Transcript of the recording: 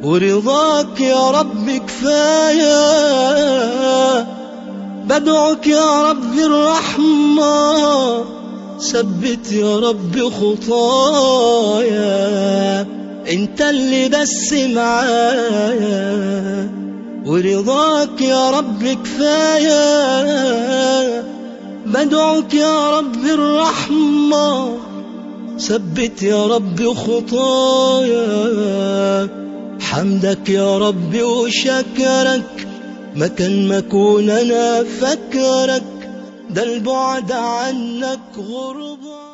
ورضاك يا رب كفاية بدعوك يا رب الرحمة ثبت يا رب خطايا انت اللي بس معايا ورضاك يا رب كفاية بدعوك يا رب الرحمة ثبت يا رب خطايا حمدك يا رب وشكرك مكان ما اكون انا فكرك ده البعد عنك غربة